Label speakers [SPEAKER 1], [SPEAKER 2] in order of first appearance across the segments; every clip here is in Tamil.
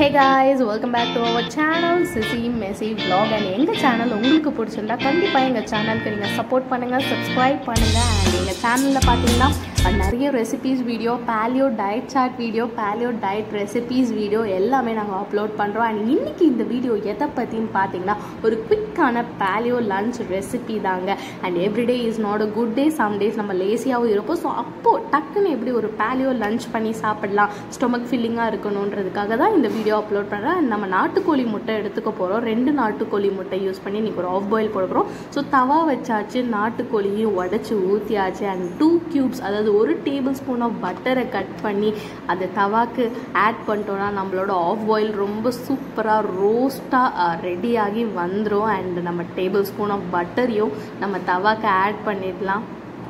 [SPEAKER 1] hey guys welcome back to our channel CC Messi vlog and எங்கள் சேனல் உங்களுக்கு பிடிச்சிருந்தா கண்டிப்பாக எங்கள் சேனலுக்கு நீங்கள் சப்போர்ட் பண்ணுங்கள் சப்ஸ்கிரைப் பண்ணுங்கள் அண்ட் எங்கள் சேனலில் பார்த்தீங்கன்னா அஹ், நிறைய recipes video paleo diet chart video paleo diet recipes video எல்லாமே நாங்கள் அப்லோட் பண்ணுறோம் அண்ட் இன்னைக்கு இந்த வீடியோ எதை பற்றின்னு பார்த்தீங்கன்னா ஒரு குவிக்கான பேலியோ லஞ்ச் ரெசிபி தாங்க and everyday is not a good day some days நம்ம லேசியாகவும் இருப்போம் ஸோ அப்போது டக்குன்னு எப்படி ஒரு பேலியோ லஞ்ச் பண்ணி சாப்பிடலாம் ஸ்டொமக் ஃபில்லிங்காக இருக்கணுன்றதுக்காக தான் இந்த வீடியோ அப்லோட் பண்ணுறேன் And நம்ம நாட்டுக்கோழி முட்டை எடுத்துக்க போகிறோம் ரெண்டு நாட்டுக்கோழி முட்டை யூஸ் பண்ணி இன்றைக்கி ஒரு ஆஃப் பாயில் போட போகிறோம் ஸோ தவா வச்சாச்சு நாட்டுக்கோழியும் உடச்சி ஊற்றியாச்சு அண்ட் டூ க்யூப்ஸ் அதாவது ஒரு டேபிள் ஸ்பூன் ஆஃப் பட்டரை கட் பண்ணி அதை தவாக்கு ஆட் பண்ணிட்டோன்னா நம்மளோட ஆஃப் பாயில் ரொம்ப சூப்பராக ரோஸ்ட்டாக ரெடியாகி வந்துடும் அண்ட் நம்ம டேபிள் ஸ்பூன் ஆஃப் பட்டரையும் நம்ம தவாக்கு ஆட் பண்ணிடலாம்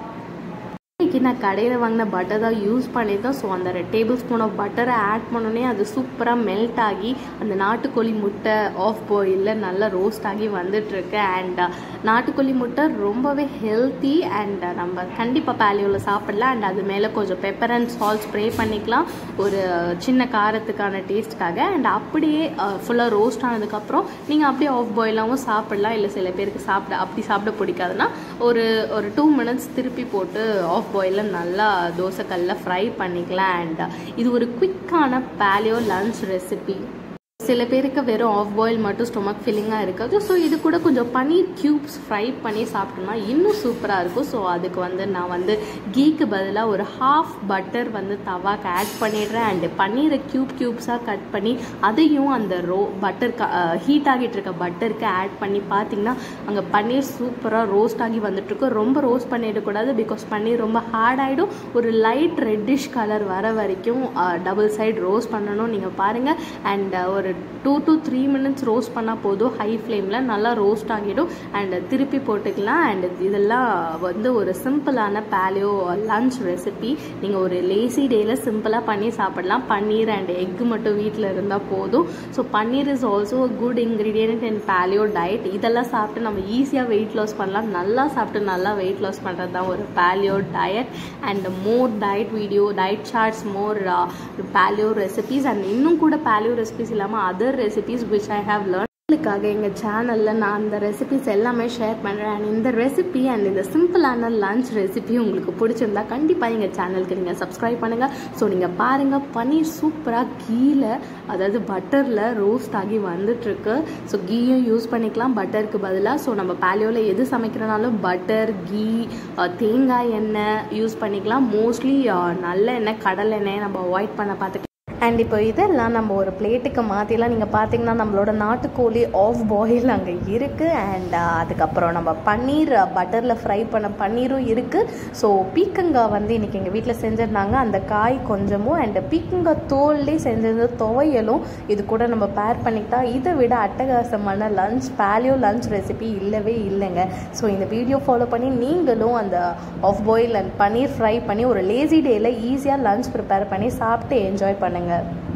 [SPEAKER 1] இன்னைக்கு நான் கடையில் வாங்கின பட்டர் தான் யூஸ் பண்ணியிருக்கேன் ஸோ அந்த டேபிள் ஸ்பூன் ஆஃப் பட்டரை ஆட் பண்ணோன்னே அது சூப்பராக மெல்ட் ஆகி அந்த நாட்டுக்கோழி முட்டை ஆஃப் பாயிலில் நல்லா ரோஸ்ட் ஆகி வந்துட்டுருக்கு அண்ட் நாட்டுக்கோழி முட்டை ரொம்பவே ஹெல்த்தி அண்ட் நம்ம கண்டிப்பாக பேலியோவில் சாப்பிடலாம் அண்ட் அது மேலே கொஞ்சம் பெப்பர் அண்ட் சால்ட் ஸ்ப்ரே பண்ணிக்கலாம் ஒரு சின்ன காரத்துக்கான டேஸ்ட்டுக்காக அண்ட் அப்படியே ஃபுல்லாக ரோஸ்ட் ஆனதுக்கப்புறம் நீங்கள் அப்படியே ஆஃப் பாயிலாகவும் சாப்பிடலாம் இல்லை சில பேருக்கு சாப்பிட அப்படி சாப்பிட பிடிக்காதுன்னா ஒரு ஒரு டூ மினிட்ஸ் திருப்பி போட்டு ஆஃப் பாயிலில் நல்லா தோசைக்கல்ல ஃப்ரை பண்ணிக்கலாம் அண்ட் இது ஒரு குவிக்கான பேலியோ லஞ்ச் ரெசிபி சில பேருக்கு வெறும் ஆஃப் பாயில் மட்டும் ஸ்டொமக் ஃபில்லிங்காக இருக்காது ஸோ இது கூட கொஞ்சம் பன்னீர் க்யூப்ஸ் ஃப்ரை பண்ணி சாப்பிட்டோம்னா இன்னும் சூப்பராக இருக்கும் ஸோ அதுக்கு வந்து நான் வந்து கீக்கு பதிலாக ஒரு ஹாஃப் பட்டர் வந்து தவாக்கு ஆட் பண்ணிடுறேன் அண்டு பன்னீரை க்யூப் க்யூப்ஸாக கட் பண்ணி அதையும் அந்த ரோ பட்டர் ஹீட் ஆகிட்டு இருக்க பட்டருக்கு ஆட் பண்ணி பார்த்தீங்கன்னா அங்கே பன்னீர் சூப்பராக ரோஸ்ட் ஆகி வந்துட்டுருக்கு ரொம்ப ரோஸ்ட் பண்ணிடக்கூடாது பிகாஸ் பன்னீர் ரொம்ப ஹார்ட் ஆகிடும் ஒரு லைட் ரெட்டிஷ் கலர் வர வரைக்கும் டபுள் சைடு ரோஸ்ட் பண்ணணும் நீங்கள் பாருங்கள் அண்ட் ஒரு two to three minutes roast பண்ணால் போதும் ஹை ஃப்ளேமில் நல்லா ரோஸ்ட் ஆகிடும் அண்ட் திருப்பி போட்டுக்கலாம் அண்ட் இதெல்லாம் வந்து ஒரு சிம்பிளான பேலியோ லஞ்ச் ரெசிபி நீங்கள் ஒரு லேசி டேயில் சிம்பிளாக பண்ணி சாப்பிடலாம் பன்னீர் அண்ட் எக் மட்டும் வீட்டில் இருந்தால் போதும் so paneer is also a good ingredient in paleo diet இதெல்லாம் சாப்பிட்டு நம்ம ஈஸியாக வெயிட் லாஸ் பண்ணலாம் நல்லா சாப்பிட்டு நல்லா வெயிட் லாஸ் பண்ணுறது தான் ஒரு paleo diet and more diet video diet charts more paleo recipes and இன்னும் கூட பேலியோ ரெசிபீஸ் இல்லாமல் other recipes which I have learn உங்களுக்காக எங்கள் சேனலில் நான் அந்த ரெசிபிஸ் எல்லாமே ஷேர் பண்ணுறேன் அண்ட் இந்த ரெசிபி அண்ட் இந்த சிம்பிளான லஞ்ச் ரெசிபி உங்களுக்கு பிடிச்சிருந்தா கண்டிப்பாக எங்கள் சேனலுக்கு நீங்கள் சப்ஸ்கிரைப் பண்ணுங்கள் ஸோ நீங்கள் பாருங்கள் பன்னீர் சூப்பராக கீழே அதாவது பட்டரில் ரோஸ்ட் ஆகி வந்துட்டுருக்கு ஸோ கீயும் யூஸ் பண்ணிக்கலாம் பட்டருக்கு பதிலாக ஸோ நம்ம பேலியோவில் எது சமைக்கிறனாலும் பட்டர் கீ தேங்காய் எண்ணெய் யூஸ் பண்ணிக்கலாம் மோஸ்ட்லி நல்ல எண்ணெய் கடல் எண்ணெய் நம்ம அவாய்ட் பண்ண பார்த்துக்கலாம் அண்ட் இப்போ இதெல்லாம் நம்ம ஒரு பிளேட்டுக்கு மாற்றிலாம் நீங்கள் பார்த்தீங்கன்னா நம்மளோட நாட்டுக்கோழி ஆஃப் பாயில் அங்கே இருக்குது அண்ட் அதுக்கப்புறம் நம்ம பன்னீர் பட்டரில் ஃப்ரை பண்ண பன்னீரும் இருக்குது ஸோ பீக்கங்காய் வந்து இன்றைக்கி எங்கள் வீட்டில் செஞ்சுருந்தாங்க அந்த காய் கொஞ்சமும் அண்ட் பீக்கங்காய் தோல்லே செஞ்சது துவையலும் இது கூட நம்ம பேர் பண்ணிக்கிட்டா இதை விட அட்டகாசமான லஞ்ச் பேலியோ லஞ்ச் ரெசிபி இல்லவே இல்லைங்க ஸோ இந்த வீடியோ ஃபாலோ பண்ணி நீங்களும் அந்த half boil and paneer fry பண்ணி ஒரு லேசி டேயில் ஈஸியாக லஞ்ச் ப்ரிப்பேர் பண்ணி சாப்பிட்டு என்ஜாய் பண்ணுங்கள்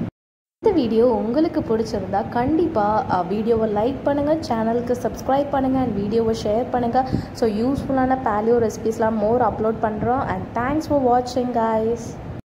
[SPEAKER 1] இந்த வீடியோ உங்களுக்கு பிடிச்சிருந்தா கண்டிப்பாக வீடியோவை லைக் பண்ணுங்கள் சேனலுக்கு சப்ஸ்கிரைப் பண்ணுங்கள் அண்ட் வீடியோவை ஷேர் பண்ணுங்கள் ஸோ யூஸ்ஃபுல்லான பேலியோ ரெசிபிஸ்லாம் மோர் அப்லோட் பண்ணுறோம் அண்ட் தேங்க்ஸ் ஃபார் வாட்சிங் guys